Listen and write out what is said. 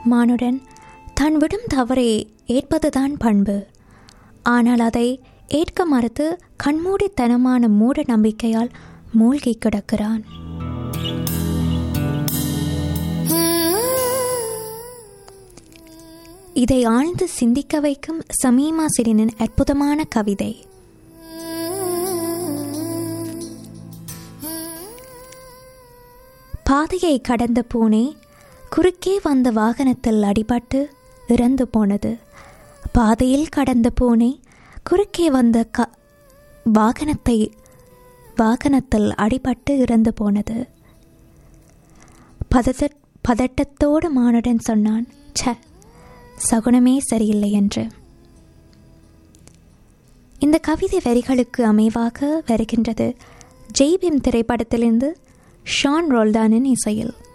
மானுடன் தான் விடும் தவறை ஏற்பதுதான் பண்பு ஆனால் அதை ஏற்க மறுத்து கண்மூடித்தனமான மூட நம்பிக்கையால் மூழ்கி கிடக்கிறான் இதை ஆழ்ந்து சிந்திக்க வைக்கும் சமீமா சிறினின் அற்புதமான கவிதை பாதையை கடந்த பூனை குறுக்கே வந்த வாகனத்தில் அடிபட்டு இறந்து போனது பாதையில் கடந்த பூனை குறுக்கே வந்த க வாகனத்தை வாகனத்தில் அடிபட்டு இறந்து போனது பதட்ட பதட்டத்தோடு மானுடன் சொன்னான் ச்ச சகுனமே சரியில்லை என்று இந்த கவிதை வரிகளுக்கு அமைவாக வருகின்றது ஜெய்பீம் திரைப்படத்திலிருந்து ஷான் ரோல்டானின் இசையில்